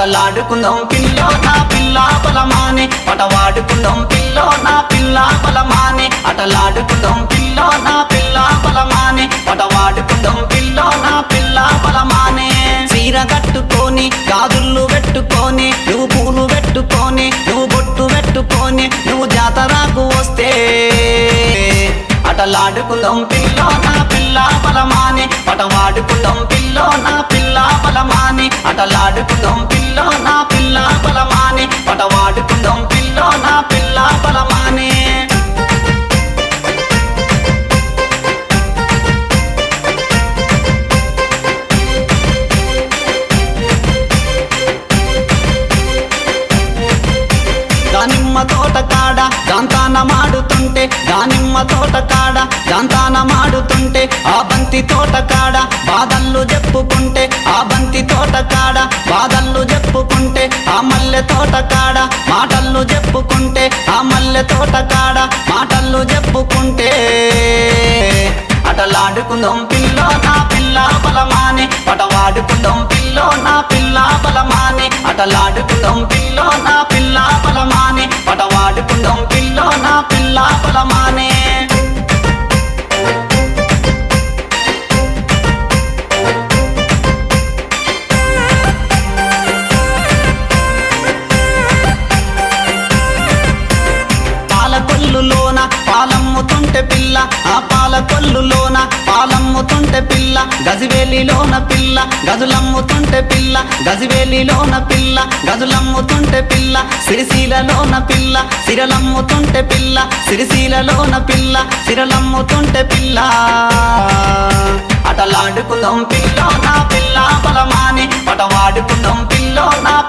ఆటలాడుకుందాం pillow నా పిల్ల బలమాని పటవాడుకుందాం pillow నా పిల్ల బలమాని ఆటలాడుకుందాం పిల్లో నా పిల్ల బలమాని పటవాడుకుందాం పిల్లో నా పిల్ల బలమాని చీర కట్టుకొని గాజుళ్ళు పెట్టుకొని నువ్వు పూలు పెట్టుకొని నువ్వు బొట్టు పెట్టుకొని నువ్వు జాతరకు వస్తే అటలాడుకుందాం పిల్లో నా పిల్ల బలమాని పటవాడుకుందాం పిల్లో నా పిల్ల బలమాని అటలాడుకుందాం పిల్లో నా పిల్ల బలమాని పటవాడుకుందాం పిల్లో నా పిల్ల బలమాని దానిమ్మ తోట కాడ జాంతాన మాడుతుంటే దానిమ్మ తోట కాడ జాంతాన మాడుతుంటే ఆ బంతి తోట కాడ బాధల్లు చెప్పుకుంటే ఆ బంతి తోట కాడ బాధల్లు చెప్పుకుంటే ఆ మల్లె తోట కాడ మాటల్లు చెప్పుకుంటే ఆ మల్లె తోట కాడ మాటల్లు చెప్పుకుంటే అటలాడుకుందాం పిల్లో నా పిల్ల బలమాని పటవాడుకుందాం పిల్లో నా పిల్ల బలమాని అటలాడుకుందాం పిల్లో నా పిల్ల బలమాని పటవాడుకుందాం పిల్లో నా పిల్ల బలమాని పాల కొల్లులోన పాలమ్ముతుంటే పిల్ల ఆ పాల కొల్లులోన పాలమ్ముతుంటే పిల్ల గజివేలిలోన పిల్ల గజులమ్ముతుంటే పిల్ల గజివేలిలోన పిల్ల గజులమ్ముతుంటే పిల్ల సిరిశీలలోన పిల్ల సిరలమ్ముతుంటే పిల్ల సిరిశీలలోన పిల్ల సిరలమ్ముతుంటే పిల్ల అటలాడుకుందాం పిల్లో నా పిల్ల బలమాని పటవాడుకుందాం పిల్లో నా